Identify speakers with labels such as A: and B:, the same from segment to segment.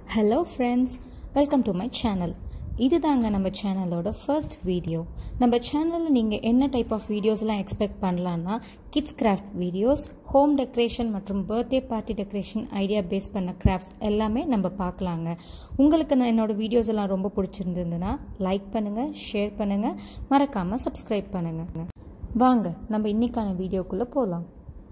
A: hello friends welcome to my channel இதுதாங்க நம்ம சேனலோட ஃபர்ஸ்ட் வீடியோ நம்ம சேனலில் நீங்கள் என்ன டைப் ஆஃப் வீடியோஸ்லாம் எக்ஸ்பெக்ட் பண்ணலான்னா kids craft videos home decoration மற்றும் birthday party decoration idea base பண்ண கிராஃப்ட்ஸ் எல்லாமே நம்ம பார்க்கலாங்க உங்களுக்கு நான் என்னோட வீடியோஸ் எல்லாம் ரொம்ப பிடிச்சிருந்ததுன்னா லைக் பண்ணுங்கள் ஷேர் பண்ணுங்கள் மறக்காமல் சப்ஸ்கிரைப் பண்ணுங்கள் வாங்க நம்ம இன்னைக்கான வீடியோக்குள்ளே போகலாம்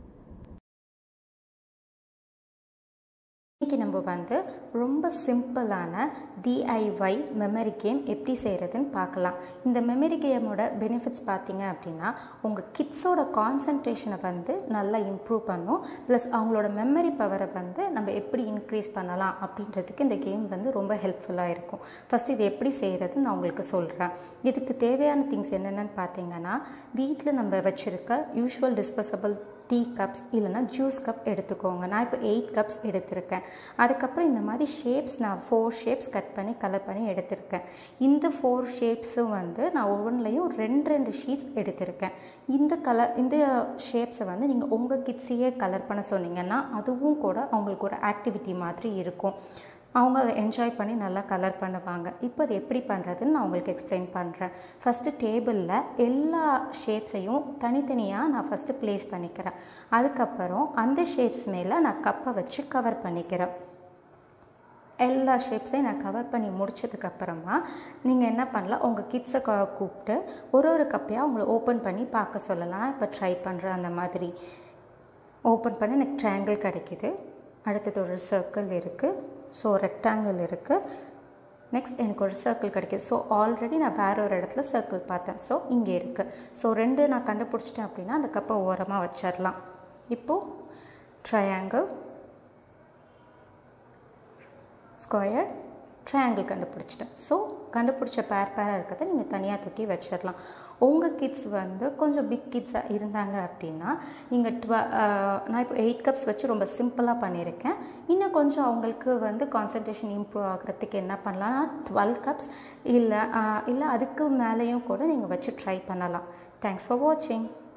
A: இன்றைக்கி நம்ம வந்து ரொம்ப சிம்பிளான டிஐஒய் மெமரி கேம் எப்படி செய்கிறதுன்னு பார்க்கலாம் இந்த மெமரி கேமோட பெனிஃபிட்ஸ் பார்த்தீங்க அப்படின்னா உங்கள் கிட்ஸோட கான்சன்ட்ரேஷனை வந்து நல்லா இம்ப்ரூவ் பண்ணும் ப்ளஸ் அவங்களோட மெமரி பவரை வந்து நம்ம எப்படி இன்க்ரீஸ் பண்ணலாம் அப்படின்றதுக்கு இந்த கேம் வந்து ரொம்ப ஹெல்ப்ஃபுல்லாக இருக்கும் ஃபஸ்ட் இது எப்படி செய்கிறதுன்னு நான் உங்களுக்கு சொல்கிறேன் இதுக்கு தேவையான திங்ஸ் என்னென்னு பார்த்தீங்கன்னா வீட்டில் நம்ம வச்சுருக்க யூஷுவல் டிஸ்போசபிள் டீ கப்ஸ் இல்லைனா ஜூஸ் கப் எடுத்துக்கோங்க நான் இப்போ எயிட் கப்ஸ் எடுத்திருக்கேன் அதுக்கப்புறம் இந்த மாதிரி ஷேப்ஸ் நான் ஃபோர் ஷேப்ஸ் கட் பண்ணி கலர் பண்ணி எடுத்திருக்கேன் இந்த ஃபோர் ஷேப்ஸும் வந்து நான் ஒவ்வொன்றுலையும் ரெண்டு ரெண்டு ஷீட்ஸ் எடுத்திருக்கேன் இந்த கலர் இந்த ஷேப்ஸை வந்து நீங்கள் உங்கள் கிட்ஸையே கலர் பண்ண சொன்னீங்கன்னா அதுவும் கூட அவங்களுக்கு ஒரு ஆக்டிவிட்டி மாதிரி இருக்கும் அவங்க அதை என்ஜாய் பண்ணி நல்லா கலர் பண்ணுவாங்க இப்போ அது எப்படி பண்ணுறதுன்னு நான் உங்களுக்கு எக்ஸ்பிளைன் பண்ணுறேன் ஃபஸ்ட்டு டேபிளில் எல்லா ஷேப்ஸையும் தனித்தனியாக நான் ஃபஸ்ட்டு ப்ளேஸ் பண்ணிக்கிறேன் அதுக்கப்புறம் அந்த ஷேப்ஸ் மேலே நான் கப்பை வச்சு கவர் பண்ணிக்கிறேன் எல்லா ஷேப்ஸையும் நான் கவர் பண்ணி முடிச்சதுக்கப்புறமா நீங்கள் என்ன பண்ணலாம் உங்கள் கிட்ஸை கூப்பிட்டு ஒரு ஒரு கப்பையாக அவங்கள ஓப்பன் பண்ணி பார்க்க சொல்லலாம் இப்போ ட்ரை பண்ணுறேன் அந்த மாதிரி ஓப்பன் பண்ணி எனக்கு ட்ரையாங்கிள் கிடைக்கிது அடுத்தது ஒரு சர்க்கிள் இருக்குது ஸோ ரெக்டாங்கிள் இருக்குது நெக்ஸ்ட் எனக்கு ஒரு சர்க்கிள் கிடைக்கிது ஸோ ஆல்ரெடி நான் வேறு ஒரு இடத்துல சர்க்கிள் பார்த்தேன் ஸோ இங்கே இருக்குது ஸோ ரெண்டு நான் கண்டுபிடிச்சிட்டேன் அப்படின்னா அந்த கப்பை ஓரமாக வச்சிடலாம் இப்போது ட்ரையாங்கிள் ஸ்கொயர் ட்ரையாங்கிள் கண்டுபிடிச்சிட்டேன் ஸோ கண்டுபிடிச்ச பேர் பேராக இருக்கிறத நீங்கள் தனியாக தூக்கி வச்சிடலாம் உங்கள் கிட்ஸ் வந்து கொஞ்சம் பிக் கிட்ஸாக இருந்தாங்க அப்படின்னா நீங்கள் ட்வ நான் இப்போ எயிட் கப்ஸ் வச்சு ரொம்ப சிம்பிளாக பண்ணியிருக்கேன் இன்னும் கொஞ்சம் அவங்களுக்கு வந்து கான்சன்ட்ரேஷன் இம்ப்ரூவ் ஆகிறதுக்கு என்ன பண்ணலாம்னா டுவெல் கப்ஸ் இல்லை இல்லை அதுக்கு மேலேயும் கூட நீங்கள் வச்சு ட்ரை பண்ணலாம் தேங்க்ஸ் ஃபார் வாட்சிங்